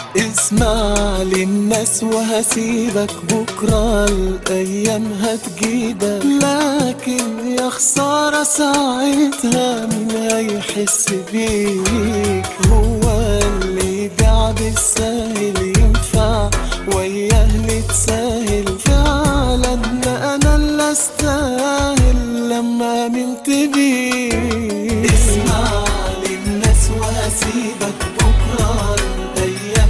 اسمع للناس وهسيبك بكرة الأيام هتجيبك لكن يا خسارة ساعتها مين هيحس بيك هو اللي يبيع بالساهل ينفع وياه نتساهل فعلا أنا اللي أستاهل لما منت بيك